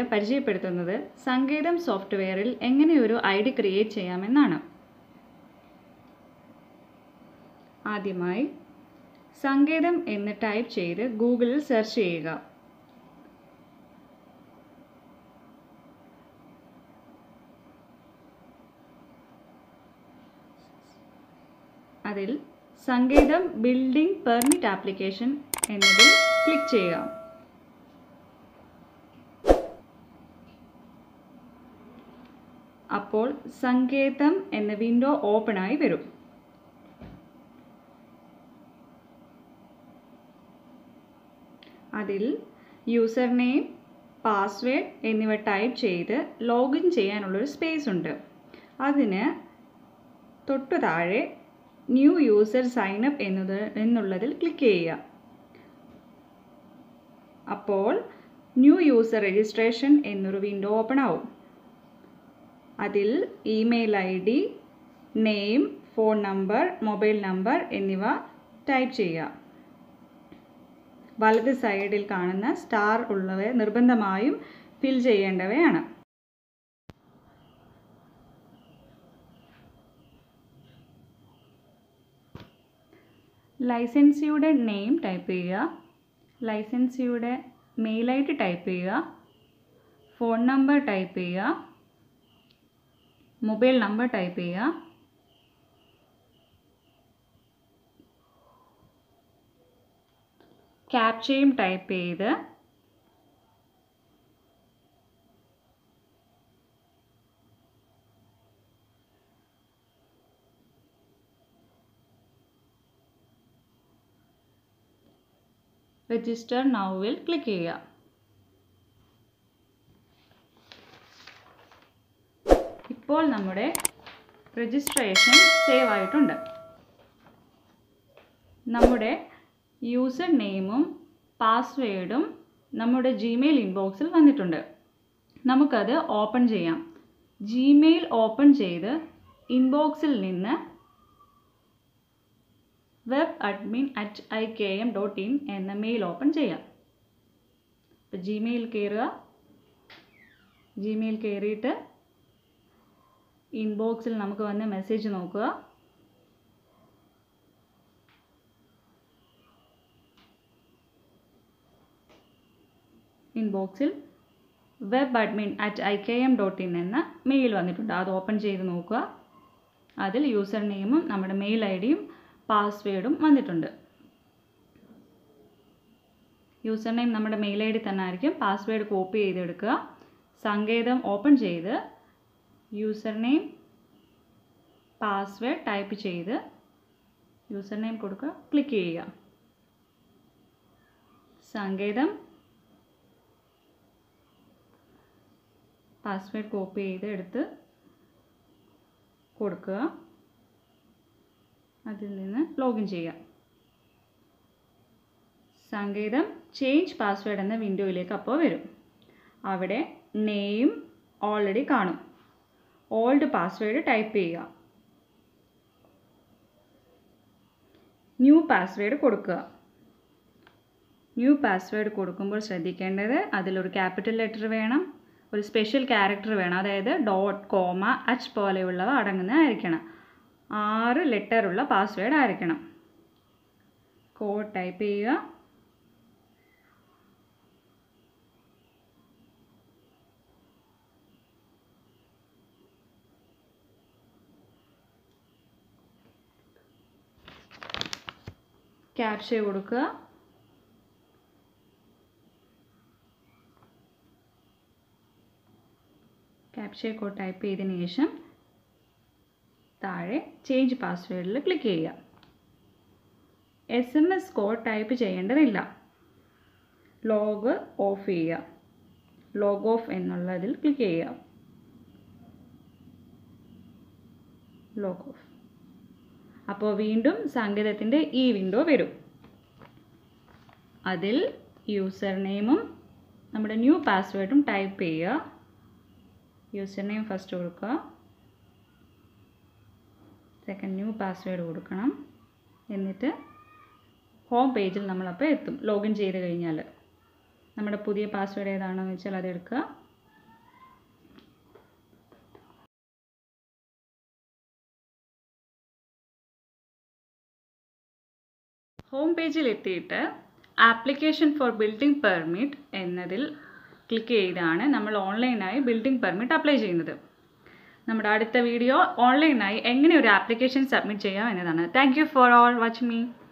പരിചയപ്പെടുത്തുന്നത് സങ്കേതം സോഫ്റ്റ്വെയറിൽ എങ്ങനെ ഒരു ഐ ഡി ക്രിയേറ്റ് ചെയ്യാമെന്നാണ് ആദ്യമായി സങ്കേതം എന്ന് ടൈപ്പ് ചെയ്ത് ഗൂഗിളിൽ സെർച്ച് ചെയ്യുക അതിൽ സങ്കേതം ബിൽഡിംഗ് പെർമിറ്റ് ആപ്ലിക്കേഷൻ എന്നതിൽ ക്ലിക്ക് ചെയ്യുക അപ്പോൾ സങ്കേതം എന്ന വിൻഡോ ഓപ്പൺ ആയി വരും അതിൽ യൂസർ നെയിം പാസ്വേഡ് എന്നിവ ടൈപ്പ് ചെയ്ത് ലോഗിൻ ചെയ്യാനുള്ളൊരു സ്പേസ് ഉണ്ട് അതിന് തൊട്ടു താഴെ ന്യൂ യൂസർ സൈൻ അപ്പ് എന്നത് എന്നുള്ളതിൽ ക്ലിക്ക് ചെയ്യുക അപ്പോൾ ന്യൂ യൂസർ രജിസ്ട്രേഷൻ എന്നൊരു വിൻഡോ ഓപ്പൺ ആവും അതിൽ email I D name phone number mobile number എന്നിവ ടൈപ്പ് ചെയ്യുക വലത് സൈഡിൽ കാണുന്ന സ്റ്റാർ ഉള്ളവ നിർബന്ധമായും ഫിൽ ചെയ്യേണ്ടവയാണ് ലൈസൻസിയുടെ നെയിം ടൈപ്പ് ചെയ്യുക ലൈസൻസിയുടെ മെയിൽ ഐ ഡി ടൈപ്പ് ചെയ്യുക ഫോൺ നമ്പർ ടൈപ്പ് ചെയ്യുക മൊബൈൽ നമ്പർ ടൈപ്പ് ചെയ്യുക ക്യാപ്ചയും ടൈപ്പ് ചെയ്ത് രജിസ്റ്റർ നൗവിൽ ക്ലിക്ക് ചെയ്യുക ഇപ്പോൾ നമ്മുടെ രജിസ്ട്രേഷൻ സേവ് ആയിട്ടുണ്ട് നമ്മുടെ യൂസർ നെയിമും പാസ്വേഡും നമ്മുടെ ജിമെയിൽ ഇൻബോക്സിൽ വന്നിട്ടുണ്ട് നമുക്കത് ഓപ്പൺ ചെയ്യാം ജിമെയിൽ ഓപ്പൺ ചെയ്ത് ഇൻബോക്സിൽ നിന്ന് web admin at I K M dot in എന്ന മെയിൽ ഓപ്പൺ ചെയ്യാം അപ്പോൾ ജിമെയിൽ കയറുക ജിമെയിൽ കയറിയിട്ട് ഇൻബോക്സിൽ നമുക്ക് വന്ന മെസ്സേജ് നോക്കുക ഇൻബോക്സിൽ web admin at I K M dot in എന്ന മെയിൽ വന്നിട്ടുണ്ട് അത് ഓപ്പൺ ചെയ്ത് നോക്കുക അതിൽ യൂസർ നെയിമും നമ്മുടെ മെയിൽ ഐ ഡിയും പാസ്വേഡും വന്നിട്ടുണ്ട് യൂസർ നെയിം നമ്മുടെ മെയിൽ ഐ ഡി തന്നെ ആയിരിക്കും പാസ്വേഡ് കോപ്പി ചെയ്തെടുക്കുക സങ്കേതം ഓപ്പൺ ചെയ്ത് യൂസർ നെയിം പാസ്വേഡ് ടൈപ്പ് ചെയ്ത് യൂസർ നെയിം കൊടുക്കുക ക്ലിക്ക് ചെയ്യുക സങ്കേതം പാസ്വേഡ് കോപ്പി ചെയ്ത് എടുത്ത് കൊടുക്കുക അതിൽ നിന്ന് ലോഗിൻ ചെയ്യുക സങ്കേതം ചേഞ്ച് പാസ്വേഡ് എന്ന വിൻഡോയിലേക്ക് അപ്പോൾ വരും അവിടെ നെയിം ഓൾറെഡി കാണും ഓൾഡ് പാസ്വേഡ് ടൈപ്പ് ചെയ്യുക ന്യൂ പാസ്വേഡ് കൊടുക്കുക ന്യൂ പാസ്വേഡ് കൊടുക്കുമ്പോൾ ശ്രദ്ധിക്കേണ്ടത് അതിലൊരു ക്യാപിറ്റൽ ലെറ്റർ വേണം ഒരു സ്പെഷ്യൽ ക്യാരക്ടർ വേണം അതായത് ഡോട്ട് കോമ അച്ച് പോലെയുള്ളവ അടങ്ങുന്നതായിരിക്കണം ആറ് ലെറ്ററുള്ള പാസ്വേഡ് ആയിരിക്കണം കോഡ് ടൈപ്പ് ചെയ്യുക ക്യാപ്ഷ കൊടുക്കുക ക്യാപ്ഷ കോഡ് ടൈപ്പ് ചെയ്തതിന് ശേഷം താഴെ ചേഞ്ച് പാസ്വേഡിൽ ക്ലിക്ക് ചെയ്യുക S M S code type ചെയ്യേണ്ടതില്ല ലോഗ് ഓഫ് ചെയ്യുക ലോഗ് ഓഫ് എന്നുള്ളതിൽ ക്ലിക്ക് ചെയ്യുക ലോഗ് ഓഫ് അപ്പോൾ വീണ്ടും സങ്കേതത്തിൻ്റെ ഈ വിൻഡോ വരും അതിൽ യൂസർ നെയിമും നമ്മുടെ ന്യൂ പാസ്വേഡും ടൈപ്പ് ചെയ്യുക യൂസർ നെയിം ഫസ്റ്റ് കൊടുക്കുക സെക്കൻഡ് ന്യൂ പാസ്വേഡ് കൊടുക്കണം എന്നിട്ട് ഹോം പേജിൽ നമ്മളപ്പോൾ എത്തും ലോഗിൻ ചെയ്ത് കഴിഞ്ഞാൽ നമ്മുടെ പുതിയ പാസ്വേഡ് ഏതാണെന്ന് വെച്ചാൽ അത് എടുക്കുക ഹോം പേജിൽ എത്തിയിട്ട് ആപ്ലിക്കേഷൻ ഫോർ ബിൽഡിംഗ് പെർമിറ്റ് എന്നതിൽ ക്ലിക്ക് ചെയ്താണ് നമ്മൾ ഓൺലൈനായി ബിൽഡിംഗ് പെർമിറ്റ് അപ്ലൈ ചെയ്യുന്നത് നമ്മുടെ അടുത്ത വീഡിയോ ഓൺലൈനായി എങ്ങനെ ഒരു ആപ്ലിക്കേഷൻ സബ്മിറ്റ് ചെയ്യാം എന്നതാണ് thank you for all watching me